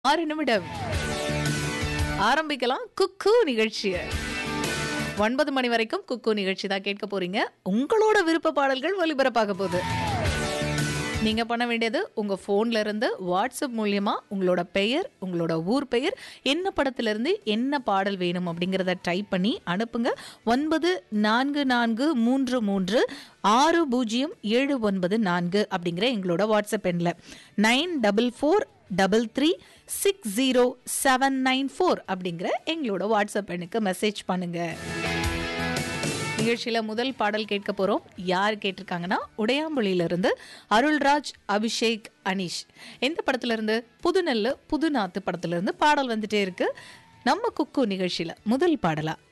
ஆறு நிமிடம் ஆரம்பிக்கலாம் குக்கு நிகழ்ச்சிய ஒன்பது மணி வரைக்கும் குக்கு நிகழ்ச்சி தான் கேட்க போறீங்க உங்களோட விருப்ப பாடல்கள் ஒலிபரப்பாக போகுது நீங்க பண்ண வேண்டியது உங்க போன்ல இருந்து வாட்ஸ்அப் மூலியமா உங்களோட பெயர் உங்களோட ஊர் பெயர் என்ன படத்துல இருந்து என்ன பாடல் வேணும் அப்படிங்கறத டைப் பண்ணி அனுப்புங்க ஒன்பது நான்கு நான்கு மூன்று மூன்று ஆறு பூஜ்ஜியம் ஏழு ஒன்பது நான்கு அப்படிங்கிற எங்களோட வாட்ஸ்அப் எண்ணில் nine double four double three six zero seven nine four அப்படிங்கிற எங்களோட வாட்ஸ்அப் எண்ணுக்கு மெசேஜ் பண்ணுங்க நிகழ்ச்சியில முதல் பாடல் கேட்க போறோம் யார் கேட்டிருக்காங்கன்னா உடையாம்புலியில இருந்து அருள்ராஜ் அபிஷேக் அனீஷ் எந்த படத்துல இருந்து புதுநெல்லு புதுநாத்து படத்துல இருந்து பாடல் வந்துட்டே இருக்கு நம்ம குக்கு நிகழ்ச்சியில முதல் பாடலா